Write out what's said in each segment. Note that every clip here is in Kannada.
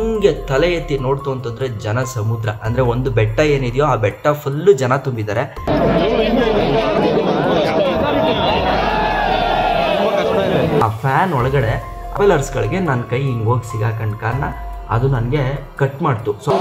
ಹಿಂಗೆ ತಲೆ ಎತ್ತಿ ನೋಡ್ತು ಅಂತಂದ್ರೆ ಜನ ಸಮುದ್ರ ಅಂದ್ರೆ ಒಂದು ಬೆಟ್ಟ ಏನಿದೆಯೋ ಆ ಬೆಟ್ಟ ಫುಲ್ಲು ಜನ ತುಂಬಿದ್ದಾರೆ ಆ ಫ್ಯಾನ್ ಒಳಗಡೆ ಗಳಿಗೆ ನನ್ನ ಕೈ ಹಿಂಗೆ ಹೋಗಿ ಸಿಗಾಕೊಂಡ ಕಾರಣ ಅದು ನನಗೆ ಕಟ್ ಮಾಡ್ತು ಸೊ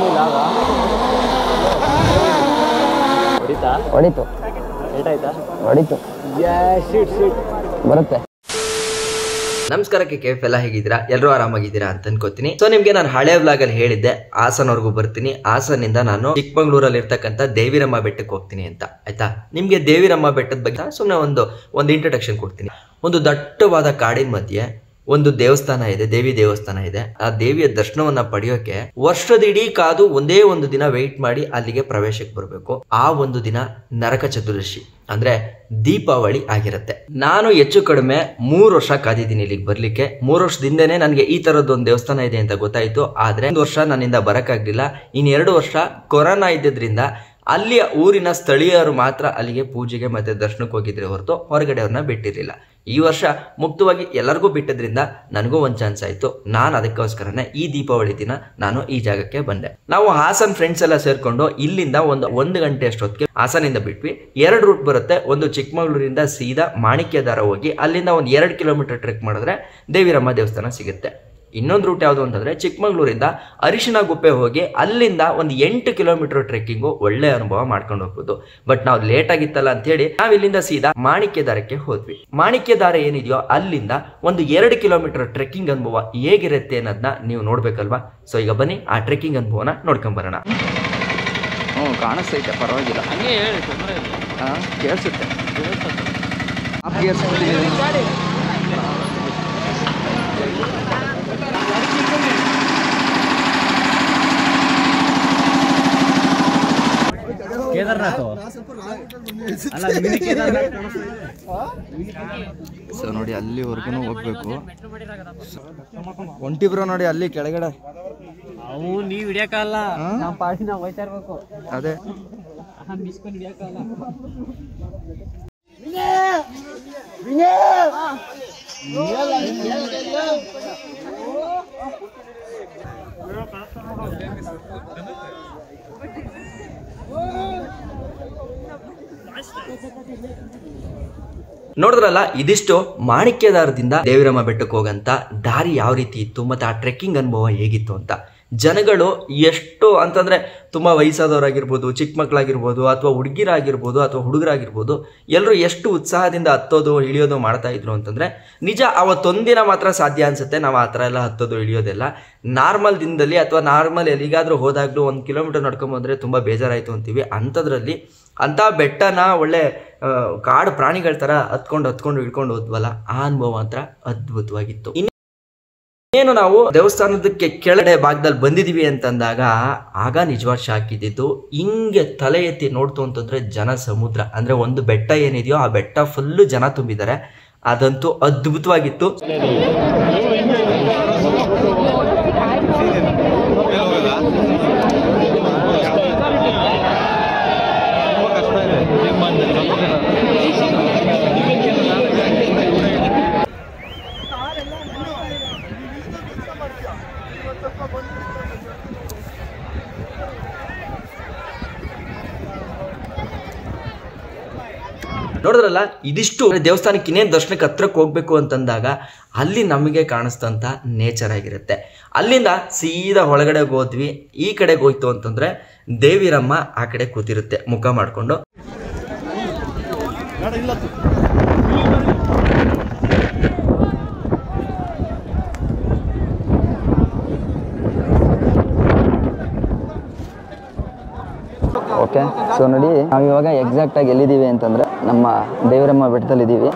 ಹೊಡಿತು ಹೊಡಿತು ಬರುತ್ತೆ ನಮಸ್ಕಾರಕ್ಕೆ ಕೇಫ್ ಎಲ್ಲ ಹೇಗಿದ್ದೀರಾ ಎಲ್ಲರೂ ಆರಾಮಾಗಿದ್ದೀರಾ ಅಂತ ಅನ್ಕೋತೀನಿ ಸೊ ನಿಮ್ಗೆ ನಾನು ಹಳೆ ವ್ಲಾಗ್ ಅಲ್ಲಿ ಹೇಳಿದ್ದೆ ಹಾಸನವರೆಗೂ ಬರ್ತೀನಿ ಹಾಸನಿಂದ ನಾನು ಚಿಕ್ಕಮಂಗ್ಳೂರಲ್ಲಿ ಇರ್ತಕ್ಕಂಥ ದೇವಿರಮ್ಮ ಬೆಟ್ಟಕ್ಕೆ ಹೋಗ್ತೀನಿ ಅಂತ ಆಯ್ತಾ ನಿಮ್ಗೆ ದೇವಿರಮ್ಮ ಬೆಟ್ಟದ ಬಗ್ಗೆ ಸುಮ್ಮನೆ ಒಂದು ಒಂದು ಇಂಟ್ರಡಕ್ಷನ್ ಕೊಡ್ತೀನಿ ಒಂದು ದಟ್ಟವಾದ ಕಾಡಿನ ಮಧ್ಯೆ ಒಂದು ದೇವಸ್ಥಾನ ಇದೆ ದೇವಿ ದೇವಸ್ಥಾನ ಇದೆ ಆ ದೇವಿಯ ದರ್ಶನವನ್ನ ಪಡೆಯೋಕೆ ವರ್ಷದಿಡೀ ಕಾದು ಒಂದೇ ಒಂದು ದಿನ ವೆಯ್ಟ್ ಮಾಡಿ ಅಲ್ಲಿಗೆ ಪ್ರವೇಶಕ್ಕೆ ಬರಬೇಕು ಆ ಒಂದು ದಿನ ನರಕ ಚತುರ್ದಶಿ ಅಂದ್ರೆ ದೀಪಾವಳಿ ಆಗಿರುತ್ತೆ ನಾನು ಹೆಚ್ಚು ಕಡಿಮೆ ಮೂರು ವರ್ಷ ಕಾದಿದ್ದೀನಿ ಇಲ್ಲಿಗೆ ಬರ್ಲಿಕ್ಕೆ ಮೂರು ವರ್ಷದಿಂದನೇ ನನಗೆ ಈ ತರದೊಂದು ದೇವಸ್ಥಾನ ಇದೆ ಅಂತ ಗೊತ್ತಾಯ್ತು ಆದ್ರೆ ಒಂದು ವರ್ಷ ನನ್ನಿಂದ ಬರಕ್ಕಾಗ್ಲಿಲ್ಲ ಇನ್ ಎರಡು ವರ್ಷ ಕೊರೋನಾ ಇದ್ದಿದ್ರಿಂದ ಅಲ್ಲಿಯ ಊರಿನ ಸ್ಥಳೀಯರು ಮಾತ್ರ ಅಲ್ಲಿಗೆ ಪೂಜೆಗೆ ಮತ್ತೆ ದರ್ಶನಕ್ಕೆ ಹೋಗಿದ್ರೆ ಹೊರತು ಹೊರಗಡೆ ಅವ್ರನ್ನ ಬಿಟ್ಟಿರಲಿಲ್ಲ ಈ ವರ್ಷ ಮುಕ್ತವಾಗಿ ಎಲ್ಲರಿಗೂ ಬಿಟ್ಟದ್ರಿಂದ ನನಗೂ ಒಂದು ಚಾನ್ಸ್ ಆಯಿತು ನಾನು ಅದಕ್ಕೋಸ್ಕರನೇ ಈ ದೀಪಾವಳಿ ದಿನ ನಾನು ಈ ಜಾಗಕ್ಕೆ ಬಂದೆ ನಾವು ಹಾಸನ್ ಫ್ರೆಂಡ್ಸ್ ಎಲ್ಲ ಸೇರ್ಕೊಂಡು ಇಲ್ಲಿಂದ ಒಂದು ಒಂದು ಗಂಟೆ ಅಷ್ಟೊತ್ತಿಗೆ ಹಾಸನಿಂದ ಬಿಟ್ವಿ ಎರಡು ರೂಟ್ ಬರುತ್ತೆ ಒಂದು ಚಿಕ್ಕಮಗಳೂರಿಂದ ಸೀದಾ ಮಾಣಿಕ್ಯದಾರ ಹೋಗಿ ಅಲ್ಲಿಂದ ಒಂದು ಎರಡು ಕಿಲೋಮೀಟರ್ ಟ್ರೆಕ್ ಮಾಡಿದ್ರೆ ದೇವಿರಮ್ಮ ದೇವಸ್ಥಾನ ಸಿಗುತ್ತೆ ಇನ್ನೊಂದು ರೂಟ್ ಯಾವುದು ಅಂತಂದ್ರೆ ಚಿಕ್ಕಮಗಳೂರಿಂದ ಅರಿಶಿನ ಗುಪ್ಪೆ ಹೋಗಿ ಅಲ್ಲಿಂದ ಒಂದು ಎಂಟು ಕಿಲೋಮೀಟರ್ ಟ್ರೆಕ್ಕಿಂಗು ಒಳ್ಳೆ ಅನುಭವ ಮಾಡ್ಕೊಂಡು ಹೋಗ್ಬೋದು ಬಟ್ ನಾವು ಲೇಟ್ ಆಗಿತ್ತಲ್ಲ ಅಂತ ಹೇಳಿ ನಾವು ಇಲ್ಲಿಂದ ಸೀದಾ ಮಾಣಿಕ್ಯದಾರಕ್ಕೆ ಹೋದ್ವಿ ಮಾಣಿಕ್ಯದಾರ ಏನಿದೆಯೋ ಅಲ್ಲಿಂದ ಒಂದು ಎರಡು ಕಿಲೋಮೀಟರ್ ಟ್ರೆಕ್ಕಿಂಗ್ ಅನುಭವ ಹೇಗಿರುತ್ತೆ ಅನ್ನೋದನ್ನ ನೀವು ನೋಡ್ಬೇಕಲ್ವಾ ಸೊ ಈಗ ಬನ್ನಿ ಆ ಟ್ರೆಕ್ಕಿಂಗ್ ಅನುಭವನ ನೋಡ್ಕೊಂಡ್ ಬರೋಣ ಹ್ಞೂ ಕಾಣಿಸ್ತೈತೆ ಪರವಾಗಿಲ್ಲ ಹಂಗೆ ಹೇಳಿ ತೊಂದರೆ ಇಲ್ಲ ಹಾಂ ಕೇಳಿಸುತ್ತೆ ಕೇದಾರ್ನಾಥ್ ಅಲ್ಲ ಮಿನಿ ಕೇದಾರ್ನಾಥ್ ಸೊ ನೋಡಿ ಅಲ್ಲಿವರೆಗೂ ಹೋಗ್ಬೇಕು ಒಂಟಿಬ್ರು ನೋಡಿ ಅಲ್ಲಿ ಕೆಳಗಡೆ ಅವು ನೀವ್ ಹಿಡಿಯಕ್ಕಲ್ಲ ನಮ್ಮ ಪಾರ್ಟಿ ನಾವು ಹೋಯ್ತಾ ಇರ್ಬೇಕು ಅದೇ ಬಿಸ್ಕೊಂಡು ಹಿಡಿಯಕ್ಕಲ್ಲ ನೋಡಿದ್ರಲ್ಲ ಇದಿಷ್ಟು ಮಾಣಿಕ್ಯದಾರದಿಂದ ದೇವಿರಮ್ಮ ಬೆಟ್ಟಕ್ಕೆ ಹೋಗಂತ ದಾರಿ ಯಾವ ರೀತಿ ಇತ್ತು ಮತ್ತೆ ಆ ಟ್ರೆಕ್ಕಿಂಗ್ ಅನುಭವ ಹೇಗಿತ್ತು ಅಂತ ಜನಗಳು ಎಷ್ಟು ಅಂತಂದ್ರೆ ತುಂಬಾ ವಯಸ್ಸಾದವರಾಗಿರ್ಬೋದು ಚಿಕ್ಕ ಮಕ್ಕಳಾಗಿರ್ಬೋದು ಅಥವಾ ಹುಡುಗಿರಾಗಿರ್ಬೋದು ಅಥವಾ ಹುಡುಗರಾಗಿರ್ಬೋದು ಎಲ್ಲರೂ ಎಷ್ಟು ಉತ್ಸಾಹದಿಂದ ಹತ್ತೋದು ಇಳಿಯೋದು ಮಾಡ್ತಾ ಇದ್ರು ಅಂತಂದ್ರೆ ನಿಜ ಅವತ್ತೊಂದಿನ ಮಾತ್ರ ಸಾಧ್ಯ ಅನ್ಸುತ್ತೆ ನಾವು ಆ ಥರ ಎಲ್ಲ ಹತ್ತೋದು ಇಳಿಯೋದೆಲ್ಲ ನಾರ್ಮಲ್ ದಿನದಲ್ಲಿ ಅಥವಾ ನಾರ್ಮಲ್ ಎಲ್ಲಿಗಾದ್ರೂ ಹೋದಾಗ್ಲೂ ಒಂದು ಕಿಲೋಮೀಟರ್ ನಡ್ಕೊಂಬಂದ್ರೆ ತುಂಬಾ ಬೇಜಾರಾಯ್ತು ಅಂತೀವಿ ಅಂಥದ್ರಲ್ಲಿ ಅಂತ ಬೆಟ್ಟನ ಒಳ್ಳೆ ಆ, ಕಾಡು ಪ್ರಾಣಿಗಳ ತರ ಹತ್ಕೊಂಡು ಹತ್ಕೊಂಡು ಇಳ್ಕೊಂಡು ಹೋದ್ವಲ್ಲ ಆ ಅನುಭವ ಮಾತ್ರ ಅದ್ಭುತವಾಗಿತ್ತು ಇನ್ನೇನು ನಾವು ದೇವಸ್ಥಾನದಕ್ಕೆ ಕೆಳಗಡೆ ಭಾಗದಲ್ಲಿ ಬಂದಿದೀವಿ ಅಂತಂದಾಗ ಆಗ ನಿಜವಾದ ಶಾಕ್ ಇದ್ದಿದ್ದು ಹಿಂಗೆ ತಲೆ ಎತ್ತಿ ನೋಡ್ತು ಅಂತಂದ್ರೆ ಜನ ಸಮುದ್ರ ಅಂದ್ರೆ ಒಂದು ಬೆಟ್ಟ ಏನಿದೆಯೋ ಆ ಬೆಟ್ಟ ಫುಲ್ಲು ಜನ ತುಂಬಿದ್ದಾರೆ ಅದಂತೂ ಅದ್ಭುತವಾಗಿತ್ತು ನೋಡಿದ್ರಲ್ಲ ಇದಿಷ್ಟು ದೇವಸ್ಥಾನಕ್ಕೆ ಇನ್ನೇನು ದರ್ಶನಕ್ಕೆ ಹತ್ರಕ್ಕೆ ಹೋಗ್ಬೇಕು ಅಂತಂದಾಗ ಅಲ್ಲಿ ನಮಗೆ ಕಾಣಿಸ್ತಂತ ನೇಚರ್ ಆಗಿರುತ್ತೆ ಅಲ್ಲಿಂದ ಸೀದಾ ಒಳಗಡೆ ಹೋದ್ವಿ ಈ ಕಡೆಗೆ ಹೋಯ್ತು ಅಂತಂದ್ರೆ ದೇವಿರಮ್ಮ ಆ ಕಡೆ ಕೂತಿರುತ್ತೆ ಮುಖ ಮಾಡಿಕೊಂಡು ಓಕೆ ಸೊ ನೋಡಿ ನಾವು ಇವಾಗ ಎಕ್ಸಾಕ್ಟಾಗಿ ಎಲ್ಲಿದ್ದೀವಿ ಅಂತಂದರೆ ನಮ್ಮ ದೇವರಮ್ಮ ಬೆಟ್ಟದಲ್ಲಿದ್ದೀವಿ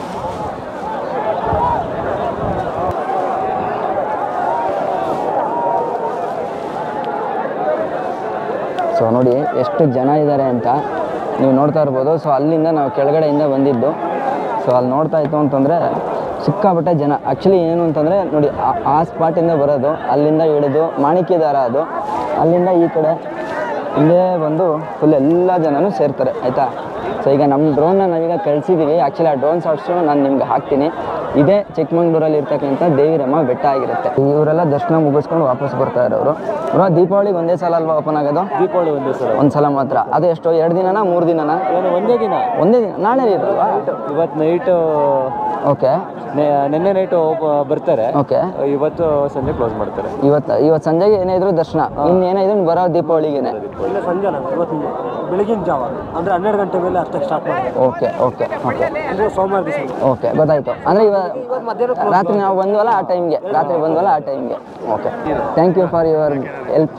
ಸೊ ನೋಡಿ ಎಷ್ಟು ಜನ ಇದ್ದಾರೆ ಅಂತ ನೀವು ನೋಡ್ತಾ ಇರ್ಬೋದು ಸೊ ಅಲ್ಲಿಂದ ನಾವು ಕೆಳಗಡೆಯಿಂದ ಬಂದಿದ್ದು ಸೊ ಅಲ್ಲಿ ನೋಡ್ತಾ ಇತ್ತು ಅಂತಂದರೆ ಸಿಕ್ಕಾಪಟ್ಟೆ ಜನ ಆ್ಯಕ್ಚುಲಿ ಏನು ಅಂತಂದರೆ ನೋಡಿ ಆ- ಆ ಸ್ಪಾಟಿಂದ ಬರೋದು ಅಲ್ಲಿಂದ ಹಿಡಿದು ಮಾಣಿಕ್ಯದಾರ ಅದು ಅಲ್ಲಿಂದ ಈ ಕಡೆ ಇಲ್ಲೇ ಬಂದು ಫುಲ್ ಎಲ್ಲ ಜನನೂ ಸೇರ್ತಾರೆ ಆಯಿತಾ ಸೊ ಈಗ ನಮ್ಮ ಡ್ರೋನ್ನ ನಾವೀಗ ಕಳಿಸಿದ್ದೀವಿ ಆ್ಯಕ್ಚುಲಿ ಆ ಡ್ರೋನ್ ಶಾಟ್ಸು ನಾನು ನಿಮ್ಗೆ ಹಾಕ್ತೀನಿ ಇದೇ ಚಿಕ್ಕಮಂಗ್ಳೂರಲ್ಲಿ ಇರ್ತಕ್ಕಂಥ ದೇವಿರಮ್ಮ ಬೆಟ್ಟ ಆಗಿರುತ್ತೆ ಇವರೆಲ್ಲ ದರ್ಶನ ಮುಗಿಸ್ಕೊಂಡು ವಾಪಸ್ ಬರ್ತಾ ಇರೋರು ಬ್ರೋ ದೀಪಾವಳಿಗೆ ಒಂದೇ ಸಲ ಅಲ್ವಾ ಓಪನ್ ಆಗೋದು ದೀಪಾವಳಿ ಒಂದೇ ಸಲ ಒಂದು ಸಲ ಮಾತ್ರ ಅದು ಎಷ್ಟು ಎರಡು ದಿನನಾ ಮೂರು ದಿನನಾ ಏನು ಒಂದೇ ದಿನ ಒಂದೇ ದಿನ ನಾಳೆ ಇರಲ್ವಾ ಇವತ್ತು ನೈಟು ಓಕೆ ನಿನ್ನೆ ನೈಟು ಬರ್ತಾರೆ ಓಕೆ ಇವತ್ತು ಸಂಜೆ ಕ್ಲೋಸ್ ಮಾಡ್ತಾರೆ ಇವತ್ತು ಇವತ್ತು ಸಂಜೆಗೆ ಏನೇ ಇದ್ರು ದರ್ಶನ ಇನ್ನು ಏನೇ ಇದ್ರು ಬರೋ ದೀಪಾವಳಿಗೇನೆ ಇಲ್ಲ ಸಂಜೆ ಇವತ್ತು ಬೆಳಗಿನ ಜಾವ ಅಂದ್ರೆ ಹನ್ನೆರಡು ಗಂಟೆ ಮೇಲೆ ಅಷ್ಟೇ ಸ್ಟಾರ್ಟ್ ಮಾಡ್ತಾರೆ ಓಕೆ ಓಕೆ ಓಕೆ ಅಂದ್ರೆ ಸೋಮವಾರ ದಿವಸ ಓಕೆ ಗೊತ್ತಾಯ್ತು ಅಂದರೆ ಇವಾಗ ರಾತ್ರಿ ನಾವು ಬಂದ್ವಲ್ಲ ಆ ಟೈಮ್ಗೆ ರಾತ್ರಿ ಬಂದ್ವಲ್ಲ ಆ ಟೈಮ್ಗೆ okay thank you for your help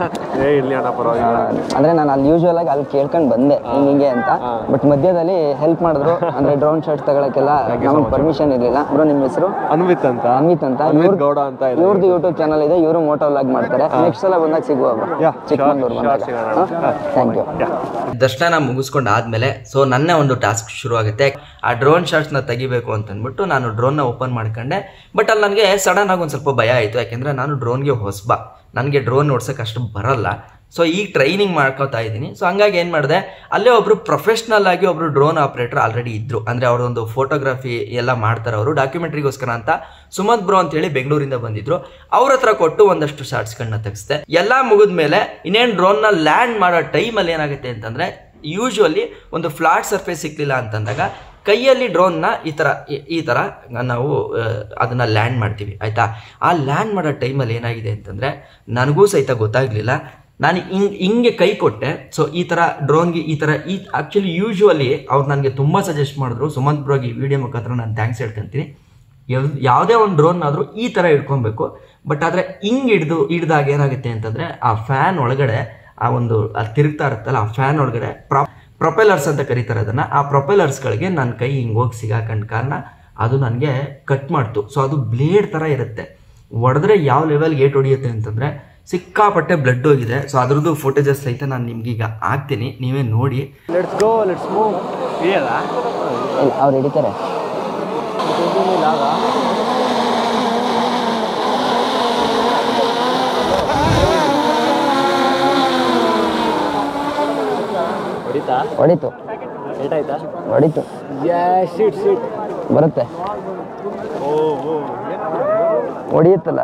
ಏ ಇಲ್ಲಿ ಅಣ್ಣ ಪರವಾಗಿಲ್ಲ ಅಂದರೆ ನಾನು ಅಲ್ಲಿ ಯೂಶ್ವಲ್ ಆಗಿ ಅಲ್ಲಿ ಕೇಳ್ಕೊಂಡು ಬಂದೆ ಹಿಂಗೆ ಹಿಂಗೆ ಅಂತ ಬಟ್ ಮಧ್ಯದಲ್ಲಿ ಹೆಲ್ಪ್ ಮಾಡಿದ್ರು ಅಂದರೆ ಡ್ರೋನ್ ಶಾಟ್ಸ್ ತಗೊಳಕ್ಕೆಲ್ಲ ನಮ್ಗೆ ಪರ್ಮಿಷನ್ ಇರಲಿಲ್ಲ ಬ್ರೋ ನಿಮ್ಮ ಹೆಸರು ಅನ್ವಿತ್ ಅಂತ ಅನ್ವಿತ್ ಅಂತ ಅನ್ವಿತ್ ಇವ್ರ ಗೌಡ ಅಂತ ಇದೆ ಇವ್ರದ್ದು ಯೂಟ್ಯೂಬ್ ಚಾನಲ್ ಇದೆ ಇವರು ಮೋಟೋ ವ್ಲಾಗ್ ಮಾಡ್ತಾರೆ ನೆಕ್ಸ್ಟ್ ಸಲ ಬಂದಾಗ ಸಿಗುವ Yeah, ಚಿಕ್ಕಮಂಗ್ಳೂರು sure, ಬಂದಾಗ sure, ಸಿಗೋಣ. ಥ್ಯಾಂಕ್ ಯು ದರ್ಶನ ಮುಗಿಸ್ಕೊಂಡು ಆದ್ಮೇಲೆ ಸೊ ನನ್ನ ಒಂದು ಟಾಸ್ಕ್ ಶುರು ಆಗುತ್ತೆ ಆ ಡ್ರೋನ್ ಶಾಟ್ಸ್ನ ತೆಗಿಬೇಕು ಅಂತ ಅಂದ್ಬಿಟ್ಟು ನಾನು ಡ್ರೋನ್ನ ಓಪನ್ ಮಾಡ್ಕೊಂಡೆ ಬಟ್ ಅಲ್ಲಿ ನನಗೆ ಸಡನ್ ಆಗಿ ಒಂದು ಸ್ವಲ್ಪ ಭಯ ಆಯಿತು ಯಾಕೆಂದರೆ ನಾನು ಡ್ರೋನ್ಗೆ ಹೊಸಬ ನನಗೆ ಡ್ರೋನ್ ಓಡ್ಸೋಕೆ ಅಷ್ಟು ಬರಲ್ಲ ಸೊ ಈಗ ಟ್ರೈನಿಂಗ್ ಮಾಡ್ಕೋತಾ ಇದ್ದೀನಿ ಸೊ ಹಂಗಾಗಿ ಏನು ಮಾಡಿದೆ ಅಲ್ಲೇ ಒಬ್ಬರು ಪ್ರೊಫೆಷ್ನಲ್ ಆಗಿ ಒಬ್ಬರು ಡ್ರೋನ್ ಆಪ್ರೇಟರ್ ಆಲ್ರೆಡಿ ಇದ್ದರು ಅಂದರೆ ಅವ್ರದ್ದೊಂದು ಫೋಟೋಗ್ರಫಿ ಎಲ್ಲ ಮಾಡ್ತಾರೆ ಅವರು ಡಾಕ್ಯುಮೆಂಟ್ರಿಗೋಸ್ಕರ ಅಂತ ಸುಮಂತ್ ಬ್ರೋ ಅಂತೇಳಿ ಬೆಂಗಳೂರಿಂದ ಬಂದಿದ್ರು ಅವ್ರ ಹತ್ರ ಕೊಟ್ಟು ಒಂದಷ್ಟು ಶಾರ್ಟ್ಸ್ಗಳನ್ನ ತೆಗೆಸ್ದೆ ಎಲ್ಲ ಮುಗಿದ್ಮೇಲೆ ಇನ್ನೇನು ಡ್ರೋನ್ನ ಲ್ಯಾಂಡ್ ಮಾಡೋ ಟೈಮಲ್ಲಿ ಏನಾಗುತ್ತೆ ಅಂತಂದರೆ ಯೂಶ್ವಲಿ ಒಂದು ಫ್ಲಾಟ್ ಸರ್ಫೇಸ್ ಸಿಕ್ಲಿಲ್ಲ ಅಂತಂದಾಗ ಕೈಯಲ್ಲಿ ಡ್ರೋನ್ನ ಈ ಥರ ಈ- ಈ ಥರ ನಾವು ಆ, ಅದನ್ನ ಲ್ಯಾಂಡ್ ಮಾಡ್ತೀವಿ ಆಯಿತಾ ಆ ಲ್ಯಾಂಡ್ ಮಾಡೋ ಟೈಮಲ್ಲಿ ಏನಾಗಿದೆ ಅಂತಂದರೆ ನನಗೂ ಸಹಿತ ಗೊತ್ತಾಗಲಿಲ್ಲ ನಾನು ಹಿಂಗ್ ಹಿಂಗೆ ಕೈ ಕೊಟ್ಟೆ ಸೊ ಈ ಥರ ಡ್ರೋನ್ಗೆ ಈ ಥರ ಈ ಆ್ಯಕ್ಚುಲಿ ಯೂಶ್ವಲಿ ಅವ್ರು ನನಗೆ ತುಂಬ ಸಜೆಸ್ಟ್ ಮಾಡಿದ್ರು ಸುಮಂತ್ ಬ್ರೋಗೆ ಈ ವಿಡಿಯೋ ಮುಖಾಂತರ ನಾನು ಥ್ಯಾಂಕ್ಸ್ ಹೇಳ್ಕೊಂತೀನಿ ಯಾವ್- ಯಾವುದೇ ಒಂದು ಡ್ರೋನ್ ಆದರೂ ಈ ಥರ ಇಟ್ಕೊಬೇಕು ಬಟ್ ಆದರೆ ಹಿಂಗೆ ಹಿಡ್ದು ಹಿಡ್ದಾಗ ಏನಾಗುತ್ತೆ ಅಂತಂದರೆ ಆ ಫ್ಯಾನ್ ಒಳಗಡೆ ಆ ಒಂದು ಅದು ತಿರುಗ್ತಾ ಇರುತ್ತಲ್ಲ ಆ ಫ್ಯಾನ್ ಒಳಗಡೆ ಪ್ರಾ ಪ್ರೊಪೆಲರ್ಸ್ ಅಂತ ಕರೀತಾರೆ ಅದನ್ನು ಆ ಪ್ರೊಪೆಲರ್ಸ್ಗಳಿಗೆ ನನ್ನ ಕೈ ಹಿಂಗೆ ಹೋಗಿ ಸಿಗಾಕೊಂಡ ಕಾರಣ ಅದು ನನಗೆ ಕಟ್ ಮಾಡ್ತು ಸೊ ಅದು ಬ್ಲೇಡ್ ಥರ ಇರುತ್ತೆ ಹೊಡೆದ್ರೆ ಯಾವ ಲೆವೆಲ್ಗೆ ಏಟ್ ಹೊಡಿಯುತ್ತೆ ಅಂತಂದರೆ ಸಿಕ್ಕಾಪಟ್ಟೆ ಬ್ಲಡ್ ಹೋಗಿದೆ ಸೊ ಅದ್ರದ್ದು ಫೋಟೇಜಸ್ ಸಹಿತ ನಾನು ನಿಮ್ಗೀಗ ಹಾಕ್ತೀನಿ ನೀವೇ ನೋಡಿ ಲೆಟ್ಸ್ ಗೋ ಲೆಟ್ಸ್ ಮೂವ್ ಇದೆಯಲ್ಲ ಅವ್ರು ಹಿಡಿತಾರೆ ಹೊಡಿತಾ ಹೊಡಿತು ಏಟಾಯ್ತಾ ಹೊಡಿತು ಶೀಟ್ ಶೀಟ್ ಬರುತ್ತೆ ಓ ಓ ಹೊಡಿಯುತ್ತಲ್ಲ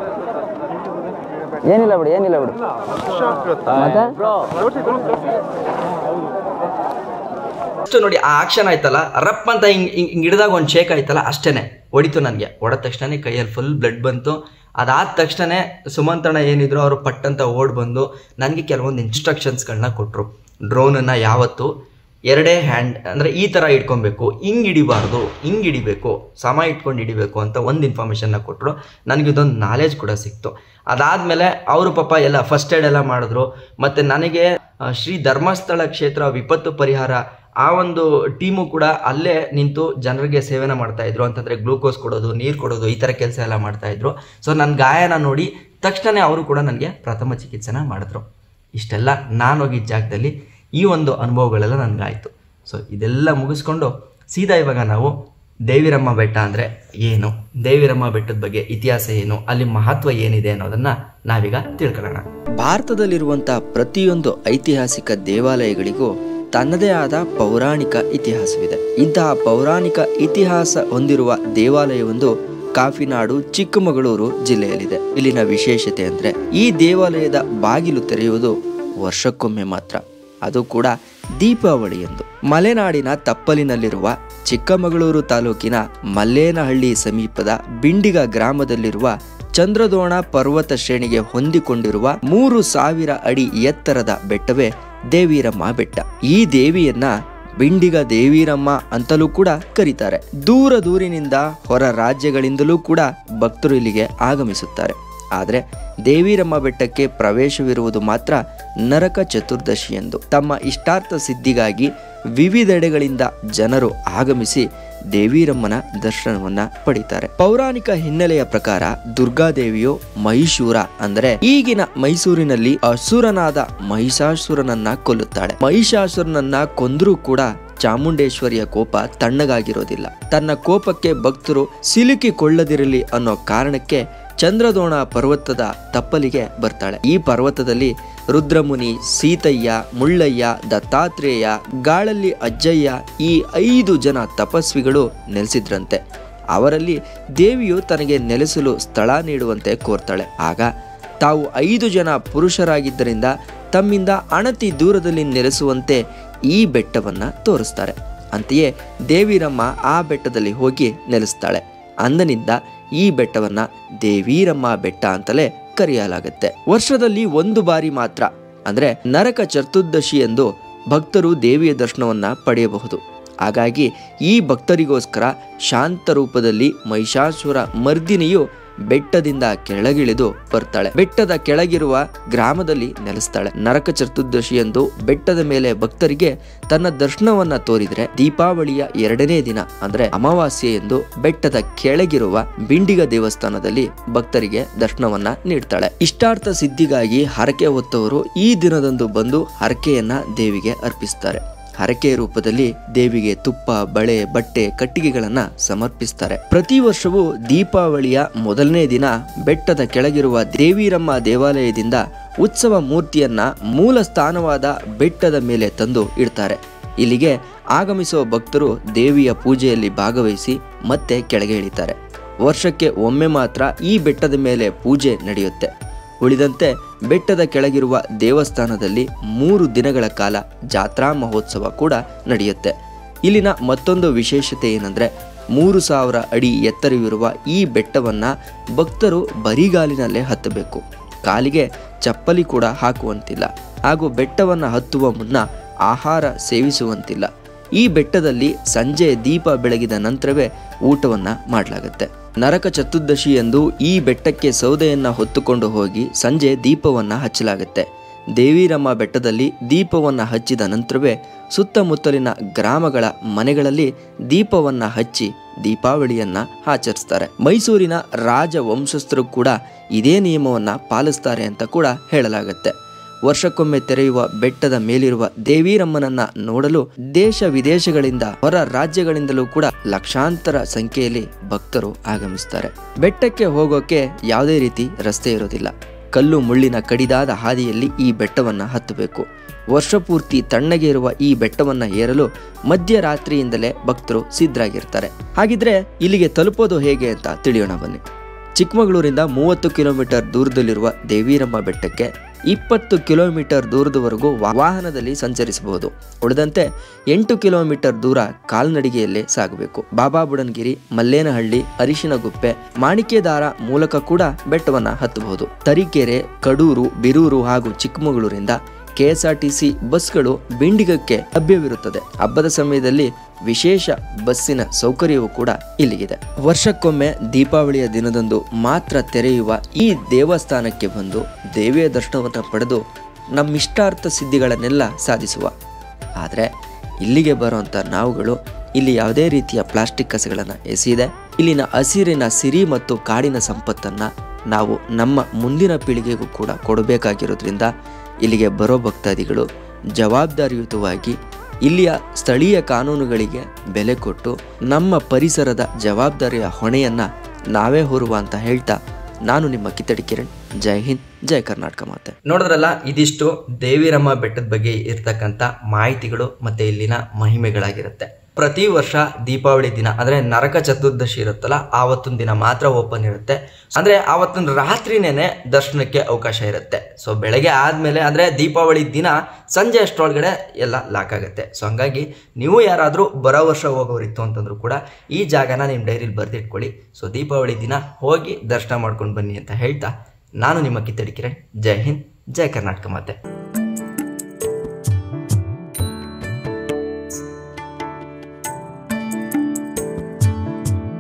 ಏನಿಲ್ಲ ಬಿಡಿ ಏನಿಲ್ಲ ಬಿಡಿ ಮತ್ತೆ ಅಷ್ಟು ನೋಡಿ ಆ ಆಕ್ಷನ್ ಆಯ್ತಲ್ಲ ರಪ್ ಅಂತ ಹಿಂಗ್ ಹಿಂಗ್ ಹಿಂಗ್ ಹಿಡಿದಾಗ ಒಂದು ಶೇಕ್ ಆಯ್ತಲ್ಲ ಅಷ್ಟೇನೆ ಹೊಡಿತು ನನಗೆ ಹೊಡೆದ ತಕ್ಷಣ ಕೈಯಲ್ಲಿ ಫುಲ್ ಬ್ಲಡ್ ಬಂತು ಅದಾದ ತಕ್ಷಣ ಸುಮಂತಣ್ಣ ಏನಿದ್ರು ಅವರು ಪಟ್ಟಂತ ಓಡ್ ಬಂದು ನನಗೆ ಕೆಲವೊಂದು ಇನ್ಸ್ಟ್ರಕ್ಷನ್ಸ್ಗಳನ್ನ ಕೊಟ್ಟರು ಡ್ರೋನನ್ನು ಯಾವತ್ತು ಎರಡೇ ಹ್ಯಾಂಡ್ ಅಂದರೆ ಈ ಥರ ಇಟ್ಕೊಬೇಕು ಹಿಂಗೆ ಹಿಡಿಬಾರ್ದು ಹಿಂಗೆ ಹಿಡಿಬೇಕು ಸಮ ಇಟ್ಕೊಂಡು ಹಿಡಿಬೇಕು ಅಂತ ಒಂದು ಇನ್ಫಾರ್ಮೇಷನ್ನ ಕೊಟ್ಟರು ನನಗೆ ಇದೊಂದು ನಾಲೆಜ್ ಕೂಡ ಸಿಕ್ತು ಅದಾದಮೇಲೆ ಅವರು ಪಾಪ ಎಲ್ಲ ಫಸ್ಟ್ ಏಡ್ ಎಲ್ಲ ಮಾಡಿದ್ರು ಮತ್ತು ನನಗೆ ಆ, ಶ್ರೀ ಧರ್ಮಸ್ಥಳ ಕ್ಷೇತ್ರ ವಿಪತ್ತು ಪರಿಹಾರ ಆ ಒಂದು ಟೀಮು ಕೂಡ ಅಲ್ಲೇ ನಿಂತು ಜನರಿಗೆ ಸೇವೆನ ಮಾಡ್ತಾ ಇದ್ರು ಅಂತಂದರೆ ಗ್ಲೂಕೋಸ್ ಕೊಡೋದು ನೀರು ಕೊಡೋದು ಈ ಥರ ಕೆಲಸ ಎಲ್ಲ ಮಾಡ್ತಾ ಇದ್ರು ಸೊ ನನ್ನ ಗಾಯನ ನೋಡಿ ತಕ್ಷಣ ಅವರು ಕೂಡ ನನಗೆ ಪ್ರಥಮ ಚಿಕಿತ್ಸೆನ ಮಾಡಿದ್ರು ಇಷ್ಟೆಲ್ಲ ನಾನು ಹೋಗಿದ್ದ ಜಾಗದಲ್ಲಿ ಈ ಒಂದು ಅನುಭವಗಳೆಲ್ಲ ನನಗಾಯಿತು ಸೊ ಇದೆಲ್ಲ ಮುಗಿಸ್ಕೊಂಡು ಸೀದಾ ಇವಾಗ ನಾವು ದೇವಿರಮ್ಮ ಬೆಟ್ಟ ಅಂದರೆ ಏನು ದೇವಿರಮ್ಮ ಬೆಟ್ಟದ ಬಗ್ಗೆ ಇತಿಹಾಸ ಏನು ಅಲ್ಲಿ ಮಹತ್ವ ಏನಿದೆ ಅನ್ನೋದನ್ನ ನಾವೀಗ ತಿಳ್ಕೊಳ್ಳೋಣ ಭಾರತದಲ್ಲಿರುವಂಥ ಪ್ರತಿಯೊಂದು ಐತಿಹಾಸಿಕ ದೇವಾಲಯಗಳಿಗೂ ತನ್ನದೇ ಆದ ಪೌರಾಣಿಕ ಇತಿಹಾಸವಿದೆ ಇಂತಹ ಪೌರಾಣಿಕ ಇತಿಹಾಸ ಹೊಂದಿರುವ ದೇವಾಲಯವೊಂದು ಕಾಫಿನಾಡು ಚಿಕ್ಕಮಗಳೂರು ಜಿಲ್ಲೆಯಲ್ಲಿದೆ ಇಲ್ಲಿನ ವಿಶೇಷತೆ ಅಂದರೆ ಈ ದೇವಾಲಯದ ಬಾಗಿಲು ತೆರೆಯುವುದು ವರ್ಷಕ್ಕೊಮ್ಮೆ ಮಾತ್ರ ಅದು ಕೂಡ ದೀಪಾವಳಿಯಂದು ಮಲೆನಾಡಿನ ತಪ್ಪಲಿನಲ್ಲಿರುವ ಚಿಕ್ಕಮಗಳೂರು ತಾಲೂಕಿನ ಮಲ್ಲೇನಹಳ್ಳಿ ಸಮೀಪದ ಬಿಂಡಿಗ ಗ್ರಾಮದಲ್ಲಿರುವ ಚಂದ್ರದೋಣ ಪರ್ವತ ಶ್ರೇಣಿಗೆ ಹೊಂದಿಕೊಂಡಿರುವ ಮೂರು ಸಾವಿರ ಅಡಿ ಎತ್ತರದ ಬೆಟ್ಟವೇ ದೇವಿರಮ್ಮ ಬೆಟ್ಟ ಈ ದೇವಿಯನ್ನ ಬಿಂಡಿಗ ದೇವಿರಮ್ಮ ಅಂತಲೂ ಕೂಡ ಕರೀತಾರೆ ದೂರ ದೂರಿನಿಂದ ಹೊರ ರಾಜ್ಯಗಳಿಂದಲೂ ಕೂಡ ಭಕ್ತರು ಇಲ್ಲಿಗೆ ಆಗಮಿಸುತ್ತಾರೆ ಆದರೆ ದೇವಿರಮ್ಮ ಬೆಟ್ಟಕ್ಕೆ ಪ್ರವೇಶವಿರುವುದು ಮಾತ್ರ ನರಕ ಚತುರ್ದಶಿ ಎಂದು ತಮ್ಮ ಇಷ್ಟಾರ್ಥ ಸಿದ್ಧಿಗಾಗಿ ವಿವಿಧೆಡೆಗಳಿಂದ ಜನರು ಆಗಮಿಸಿ ದೇವಿರಮ್ಮನ ದರ್ಶನವನ್ನ ಪಡಿತಾರೆ ಪೌರಾಣಿಕ ಹಿನ್ನೆಲೆಯ ಪ್ರಕಾರ ದುರ್ಗಾದೇವಿಯು ಮಹಿಷೂರ ಅಂದರೆ ಈಗಿನ ಮೈಸೂರಿನಲ್ಲಿ ಅಸುರನಾದ ಮಹಿಷಾಸುರನನ್ನ ಕೊಲ್ಲುತ್ತಾಳೆ ಮಹಿಷಾಸುರನನ್ನ ಕೊಂದರೂ ಕೂಡ ಚಾಮುಂಡೇಶ್ವರಿಯ ಕೋಪ ತಣ್ಣಗಾಗಿರೋದಿಲ್ಲ ತನ್ನ ಕೋಪಕ್ಕೆ ಭಕ್ತರು ಸಿಲುಕಿಕೊಳ್ಳದಿರಲಿ ಅನ್ನೋ ಕಾರಣಕ್ಕೆ ಚಂದ್ರದೋಣ ಪರ್ವತದ ತಪ್ಪಲಿಗೆ ಬರ್ತಾಳೆ ಈ ಪರ್ವತದಲ್ಲಿ ರುದ್ರಮುನಿ ಸೀತಯ್ಯ ಮುಳ್ಳಯ್ಯ ದತ್ತಾತ್ರೇಯ ಗಾಳಲ್ಲಿ ಅಜ್ಜಯ್ಯ ಈ ಐದು ಜನ ತಪಸ್ವಿಗಳು ನೆಲೆಸಿದ್ರಂತೆ ಅವರಲ್ಲಿ ದೇವಿಯು ತನಗೆ ನೆಲೆಸಲು ಸ್ಥಳ ನೀಡುವಂತೆ ಕೋರ್ತಾಳೆ ಆಗ ತಾವು ಐದು ಜನ ಪುರುಷರಾಗಿದ್ದರಿಂದ ತಮ್ಮಿಂದ ಅಣತಿ ದೂರದಲ್ಲಿ ನೆಲೆಸುವಂತೆ ಈ ಬೆಟ್ಟವನ್ನ ತೋರಿಸ್ತಾರೆ ಅಂತೆಯೇ ದೇವಿರಮ್ಮ ಆ ಬೆಟ್ಟದಲ್ಲಿ ಹೋಗಿ ನೆಲೆಸ್ತಾಳೆ ಅಂದನಿಂದ ಈ ಬೆಟ್ಟವನ್ನ ದೇವೀರಮ್ಮ ಬೆಟ್ಟ ಅಂತಲೇ ಕರೆಯಲಾಗುತ್ತೆ ವರ್ಷದಲ್ಲಿ ಒಂದು ಬಾರಿ ಮಾತ್ರ ಅಂದ್ರೆ ನರಕ ಚತುರ್ದಶಿ ಎಂದು ಭಕ್ತರು ದೇವಿಯ ದರ್ಶನವನ್ನ ಪಡೆಯಬಹುದು ಹಾಗಾಗಿ ಈ ಭಕ್ತರಿಗೋಸ್ಕರ ಶಾಂತ ರೂಪದಲ್ಲಿ ಮಹಿಷಾಸುರ ಮರ್ದಿನಿಯು ಬೆಟ್ಟದಿಂದ ಕೆಳಗಿಳಿದು ಬರ್ತಾಳೆ ಬೆಟ್ಟದ ಕೆಳಗಿರುವ ಗ್ರಾಮದಲ್ಲಿ ನೆಲೆಸ್ತಾಳೆ ನರಕ ಚತುರ್ದಶಿ ಎಂದು ಬೆಟ್ಟದ ಮೇಲೆ ಭಕ್ತರಿಗೆ ತನ್ನ ದರ್ಶನವನ್ನ ತೋರಿದ್ರೆ ದೀಪಾವಳಿಯ ಎರಡನೇ ದಿನ ಅಂದ್ರೆ ಅಮಾವಾಸ್ಯೆ ಎಂದು ಬೆಟ್ಟದ ಕೆಳಗಿರುವ ಬಿಂಡಿಗ ದೇವಸ್ಥಾನದಲ್ಲಿ ಭಕ್ತರಿಗೆ ದರ್ಶನವನ್ನ ನೀಡ್ತಾಳೆ ಇಷ್ಟಾರ್ಥ ಸಿದ್ಧಿಗಾಗಿ ಹರಕೆ ಹೊತ್ತವರು ಈ ದಿನದಂದು ಬಂದು ಹರಕೆಯನ್ನ ದೇವಿಗೆ ಅರ್ಪಿಸ್ತಾರೆ ಹರಕೆ ರೂಪದಲ್ಲಿ ದೇವಿಗೆ ತುಪ್ಪ ಬಳೆ ಬಟ್ಟೆ ಕಟ್ಟಿಗೆಗಳನ್ನ ಸಮರ್ಪಿಸ್ತಾರೆ ಪ್ರತಿ ವರ್ಷವೂ ದೀಪಾವಳಿಯ ಮೊದಲನೇ ದಿನ ಬೆಟ್ಟದ ಕೆಳಗಿರುವ ದೇವಿರಮ್ಮ ದೇವಾಲಯದಿಂದ ಉತ್ಸವ ಮೂರ್ತಿಯನ್ನ ಮೂಲ ಸ್ಥಾನವಾದ ಬೆಟ್ಟದ ಮೇಲೆ ತಂದು ಇಡ್ತಾರೆ ಇಲ್ಲಿಗೆ ಆಗಮಿಸುವ ಭಕ್ತರು ದೇವಿಯ ಪೂಜೆಯಲ್ಲಿ ಭಾಗವಹಿಸಿ ಮತ್ತೆ ಕೆಳಗೆ ಇಳಿತಾರೆ ವರ್ಷಕ್ಕೆ ಒಮ್ಮೆ ಮಾತ್ರ ಈ ಬೆಟ್ಟದ ಮೇಲೆ ಪೂಜೆ ನಡೆಯುತ್ತೆ ಉಳಿದಂತೆ ಬೆಟ್ಟದ ಕೆಳಗಿರುವ ದೇವಸ್ಥಾನದಲ್ಲಿ ಮೂರು ದಿನಗಳ ಕಾಲ ಜಾತ್ರಾ ಮಹೋತ್ಸವ ಕೂಡ ನಡೆಯುತ್ತೆ ಇಲ್ಲಿನ ಮತ್ತೊಂದು ವಿಶೇಷತೆ ಏನಂದ್ರೆ ಮೂರು ಸಾವಿರ ಅಡಿ ಎತ್ತರವಿರುವ ಈ ಬೆಟ್ಟವನ್ನ ಭಕ್ತರು ಬರಿಗಾಲಿನಲ್ಲೇ ಹತ್ತಬೇಕು ಕಾಲಿಗೆ ಚಪ್ಪಲಿ ಕೂಡ ಹಾಕುವಂತಿಲ್ಲ ಹಾಗೂ ಬೆಟ್ಟವನ್ನ ಹತ್ತುವ ಮುನ್ನ ಆಹಾರ ಸೇವಿಸುವಂತಿಲ್ಲ ಈ ಬೆಟ್ಟದಲ್ಲಿ ಸಂಜೆ ದೀಪ ಬೆಳಗಿದ ನಂತರವೇ ಊಟವನ್ನ ಮಾಡಲಾಗುತ್ತೆ ನರಕ ಚತುರ್ದಶಿ ಎಂದು ಈ ಬೆಟ್ಟಕ್ಕೆ ಸೌದೆಯನ್ನ ಹೊತ್ತುಕೊಂಡು ಹೋಗಿ ಸಂಜೆ ದೀಪವನ್ನ ಹಚ್ಚಲಾಗುತ್ತೆ ದೇವಿರಮ್ಮ ಬೆಟ್ಟದಲ್ಲಿ ದೀಪವನ್ನ ಹಚ್ಚಿದ ನಂತರವೇ ಸುತ್ತಮುತ್ತಲಿನ ಗ್ರಾಮಗಳ ಮನೆಗಳಲ್ಲಿ ದೀಪವನ್ನ ಹಚ್ಚಿ ದೀಪಾವಳಿಯನ್ನ ಆಚರಿಸ್ತಾರೆ ಮೈಸೂರಿನ ರಾಜ ವಂಶಸ್ಥರು ಕೂಡ ಇದೇ ನಿಯಮವನ್ನ ಪಾಲಿಸ್ತಾರೆ ಅಂತ ಕೂಡ ಹೇಳಲಾಗುತ್ತೆ ವರ್ಷಕ್ಕೊಮ್ಮೆ ತೆರೆಯುವ ಬೆಟ್ಟದ ಮೇಲಿರುವ ದೇವಿರಮ್ಮನನ್ನ ನೋಡಲು ದೇಶ ವಿದೇಶಗಳಿಂದ ಹೊರ ರಾಜ್ಯಗಳಿಂದಲೂ ಕೂಡ ಲಕ್ಷಾಂತರ ಸಂಖ್ಯೆಯಲ್ಲಿ ಭಕ್ತರು ಆಗಮಿಸ್ತಾರೆ ಬೆಟ್ಟಕ್ಕೆ ಹೋಗೋಕೆ ಯಾವುದೇ ರೀತಿ ರಸ್ತೆ ಇರೋದಿಲ್ಲ ಕಲ್ಲು ಮುಳ್ಳಿನ ಕಡಿದಾದ ಹಾದಿಯಲ್ಲಿ ಈ ಬೆಟ್ಟವನ್ನ ಹತ್ತಬೇಕು ವರ್ಷಪೂರ್ತಿ ತಣ್ಣಗೆ ಇರುವ ಈ ಬೆಟ್ಟವನ್ನ ಏರಲು ಮಧ್ಯರಾತ್ರಿಯಿಂದಲೇ ಭಕ್ತರು ಸಿದ್ಧರಾಗಿರ್ತಾರೆ ಹಾಗಿದ್ರೆ ಇಲ್ಲಿಗೆ ತಲುಪೋದು ಹೇಗೆ ಅಂತ ತಿಳಿಯೋಣ ಬನ್ನಿ ಚಿಕ್ಕಮಗಳೂರಿಂದ ಮೂವತ್ತು ಕಿಲೋಮೀಟರ್ ದೂರದಲ್ಲಿರುವ ದೇವಿರಮ್ಮ ಬೆಟ್ಟಕ್ಕೆ ಇಪ್ಪತ್ತು ಕಿಲೋಮೀಟರ್ ದೂರದವರೆಗೂ ವಾ- ವಾಹನದಲ್ಲಿ ಸಂಚರಿಸಬಹುದು ಉಳಿದಂತೆ ಎಂಟು ಕಿಲೋಮೀಟರ್ ದೂರ ಕಾಲ್ನಡಿಗೆಯಲ್ಲೇ ಸಾಗಬೇಕು ಬಾಬಾ ಬುಡನ್ಗಿರಿ ಮಲ್ಲೇನಹಳ್ಳಿ ಅರಿಶಿನಗುಪ್ಪೆ ಮಾಣಿಕೆದಾರ ಮೂಲಕ ಕೂಡ ಬೆಟ್ಟವನ್ನ ಹತ್ತಬಹುದು ತರೀಕೆರೆ ಕಡೂರು ಬಿರೂರು ಹಾಗೂ ಚಿಕ್ಕಮಗಳೂರಿಂದ ಕೆಎಸ್ಆರ್ಟಿಸಿ ಬಸ್ಗಳು ಬಿಂಡಿಗಕ್ಕೆ ಲಭ್ಯವಿರುತ್ತದೆ ಹಬ್ಬದ ಸಮಯದಲ್ಲಿ ವಿಶೇಷ ಬಸ್ಸಿನ ಸೌಕರ್ಯವೂ ಕೂಡ ಇಲ್ಲಿಗಿದೆ ವರ್ಷಕ್ಕೊಮ್ಮೆ ದೀಪಾವಳಿಯ ದಿನದಂದು ಮಾತ್ರ ತೆರೆಯುವ ಈ ದೇವಸ್ಥಾನಕ್ಕೆ ಬಂದು ದೇವಿಯ ದರ್ಶನವನ್ನು ಪಡೆದು ನಮ್ಮಿಷ್ಟಾರ್ಥ ಸಿದ್ಧಿಗಳನ್ನೆಲ್ಲ ಸಾಧಿಸುವ ಆದರೆ ಇಲ್ಲಿಗೆ ಬರುವಂಥ ನಾವುಗಳು ಇಲ್ಲಿ ಯಾವುದೇ ರೀತಿಯ ಪ್ಲಾಸ್ಟಿಕ್ ಕಸಗಳನ್ನು ಎಸೆಯದೆ ಇಲ್ಲಿನ ಹಸಿರಿನ ಸಿರಿ ಮತ್ತು ಕಾಡಿನ ಸಂಪತ್ತನ್ನು ನಾವು ನಮ್ಮ ಮುಂದಿನ ಪೀಳಿಗೆಗೂ ಕೂಡ ಕೊಡಬೇಕಾಗಿರೋದ್ರಿಂದ ಇಲ್ಲಿಗೆ ಬರೋ ಭಕ್ತಾದಿಗಳು ಜವಾಬ್ದಾರಿಯುತವಾಗಿ ಇಲ್ಲಿಯ ಸ್ಥಳೀಯ ಕಾನೂನುಗಳಿಗೆ ಬೆಲೆ ಕೊಟ್ಟು ನಮ್ಮ ಪರಿಸರದ ಜವಾಬ್ದಾರಿಯ ಹೊಣೆಯನ್ನು ನಾವೇ ಹೊರುವ ಅಂತ ಹೇಳ್ತಾ ನಾನು ನಿಮ್ಮ ಕಿತ್ತಡಿ ಕಿರಣ್ ಜೈ ಹಿಂದ್ ಜೈ ಕರ್ನಾಟಕ ಮಾತೆ ನೋಡಿದ್ರಲ್ಲ ಇದಿಷ್ಟು ದೇವಿರಮ್ಮ ಬೆಟ್ಟದ ಬಗ್ಗೆ ಇರ್ತಕ್ಕಂಥ ಮಾಹಿತಿಗಳು ಮತ್ತೆ ಇಲ್ಲಿನ ಮಹಿಮೆಗಳಾಗಿರುತ್ತೆ ಪ್ರತಿ ವರ್ಷ ದೀಪಾವಳಿ ದಿನ ಅಂದ್ರೆ ನರಕ ಚತುರ್ದಶಿ ಇರುತ್ತಲ್ಲ ಆವತ್ತಿನ ದಿನ ಮಾತ್ರ ಓಪನ್ ಇರುತ್ತೆ ಅಂದ್ರೆ ಆವತ್ತಿನ ರಾತ್ರಿನೇನೆ ದರ್ಶನಕ್ಕೆ ಅವಕಾಶ ಇರುತ್ತೆ ಸೊ ಬೆಳಗ್ಗೆ ಆದ್ಮೇಲೆ ಅಂದ್ರೆ ದೀಪಾವಳಿ ದಿನ ಸಂಜೆ ಅಷ್ಟರೊಳಗಡೆ ಎಲ್ಲ ಲಾಕ್ ಆಗುತ್ತೆ ಸೊ ಹಂಗಾಗಿ ನೀವು ಯಾರಾದರೂ ಬರೋ ವರ್ಷ ಹೋಗೋರಿತ್ತು ಅಂತಂದ್ರೂ ಕೂಡ ಈ ಜಾಗನ ನಿಮ್ಮ ಡೈರಿಲಿ ಬರೆದಿಟ್ಕೊಳ್ಳಿ ಸೊ ದೀಪಾವಳಿ ದಿನ ಹೋಗಿ ದರ್ಶನ ಮಾಡ್ಕೊಂಡು ಬನ್ನಿ ಅಂತ ಹೇಳ್ತಾ ನಾನು ನಿಮ್ಮ ಕಿತ್ತಡಿ ಕಿರಣ್ ಜೈ ಹಿಂದ್ ಜೈ ಕರ್ನಾಟಕ ಮಾತೆ